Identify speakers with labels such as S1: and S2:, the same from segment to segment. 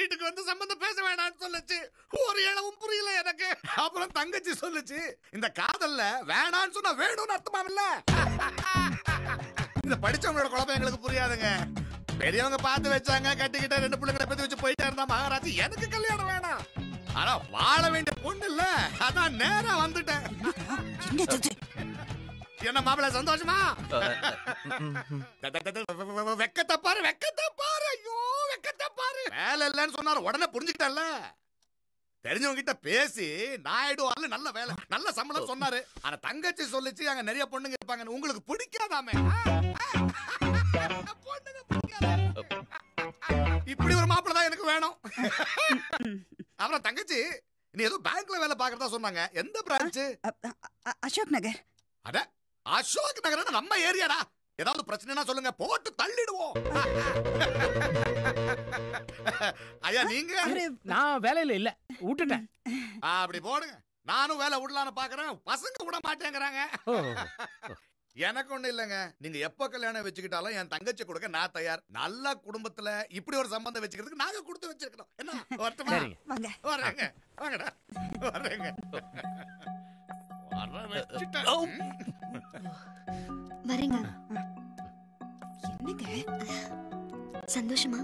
S1: வீட்டுக்கு வந்து சம்பந்தம் பேச வேணாம்னு சொல்லுச்சு ஒரு இளவும் புரியல எனக்கு அப்புறம் தங்கச்சி சொல்லுச்சு இந்த காதல்ல வேணாம்னு சொன்னா வேணும்னு அர்த்தமாவில்ல இந்த படிச்சவங்களோட குழப்பம் எங்களுக்கு புரியாதுங்க பெரியவங்க பார்த்து வச்சாங்க கட்டிக்கிட்ட ரெண்டு பிள்ளைங்களை பத்தி வச்சு போயிட்டே இருந்தா மகாராஜ் எனக்கு கல்யாணம் வேணாம் ஆனா வாழ வேண்டிய பொண்ணு இல்ல அதான் நேரா வந்துட்டேன் என்ன மாப்பிள்ள சந்தோஷமா வெக்கத்தை பாரு வெக்கத்தை பாரு ஐயோ வெக்கத்தை பாரு வேலை இல்லைன்னு சொன்னாரு உடனே புரிஞ்சுக்கிட்டல தெரிஞ்சவங்க கிட்ட பேசி நாயுடு வரல நல்ல வேலை நல்ல சம்பளம் சொன்னாரு ஆனா தங்கச்சி சொல்லிச்சு அங்க நிறைய பொண்ணுங்க இருப்பாங்க உங்களுக்கு பிடிக்காதாமே பொண்ணுங்க பிடிக்காதா? இப்படி ஒரு மாப்பிள்ள தான் எனக்கு வேணும் அப்புறம் தங்கச்சி நீ ஏதோ பேங்க்ல வேலை பாக்குறதா சொன்னாங்க எந்த பிரான்ச்
S2: அசோக் நகர்
S1: அட அசோக் நகர் நம்ம ஏரியாடா ஏதாவது பிரச்சனைனா சொல்லுங்க போட்டு தள்ளிடுவோம் ஐயா நீங்க
S3: நான் வேலையில இல்ல விட்டுட்டேன்
S1: ஆ, அப்படி போடுங்க நானும் வேலை விடலான்னு பாக்குறேன் பசங்க விட மாட்டேங்கிறாங்க
S3: ஓ,
S1: எனக்கு ஒண்ணு இல்லைங்க நீங்க எப்ப கல்யாணம் வச்சுக்கிட்டாலும் என் தங்கச்சி கொடுக்க நான் தயார் நல்ல குடும்பத்துல இப்படி ஒரு சம்பந்தம் வச்சுக்கிறதுக்கு நாங்க கொடுத்து வச்சிருக்கோம் என்ன வரட்டுமா
S3: சரிங்க
S2: வாங்க
S1: வரேங்க வாங்கடா வரேங்க வர வச்சுட்டேன்
S4: வரேங்க
S2: என்னங்க
S4: சந்தோஷமா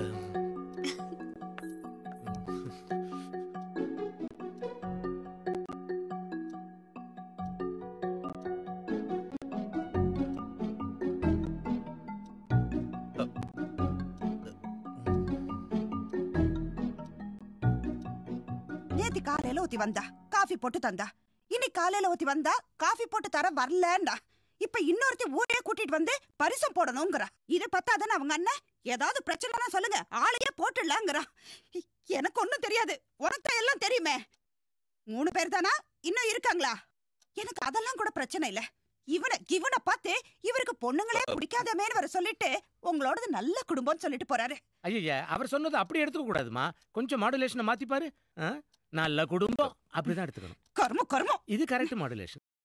S2: நேத்து காலையில ஒத்தி வந்தா காஃபி போட்டு தந்தா இன்னைக்கு காலையில ஒத்தி வந்தா காஃபி போட்டு தர வரலண்டா இப்ப இன்னொருத்தி ஊரே கூட்டிட்டு வந்து பரிசம் போடணுங்கிறா இது பத்தாதானே அவங்க அண்ணன் ஏதாவது பிரச்சனைனா சொல்லுங்க ஆளையே போட்டுடலாங்கிறா இ- எனக்கு ஒண்ணும் தெரியாது உனக்கு எல்லாம் தெரியுமே மூணு பேர் தானா இன்னும் இருக்காங்களா எனக்கு அதெல்லாம் கூட பிரச்சனை இல்ல இவனை இவனை பார்த்து இவருக்கு பொண்ணுங்களே பிடிக்காதமேன்னு வர சொல்லிட்டு உங்களோடது நல்ல குடும்பம்னு சொல்லிட்டு போறாரு
S3: ஐயய்ய அவர் சொன்னது அப்படி எடுத்துக்க கூடாதுமா கொஞ்சம் மாடுலேஷனை மாத்தி பாரு ஆ? நல்ல குடும்பம் அப்படிதான் எடுத்துக்கணும்
S2: கர்மம் கர்மம்
S3: இது கரெக்ட் மாடுலேஷன்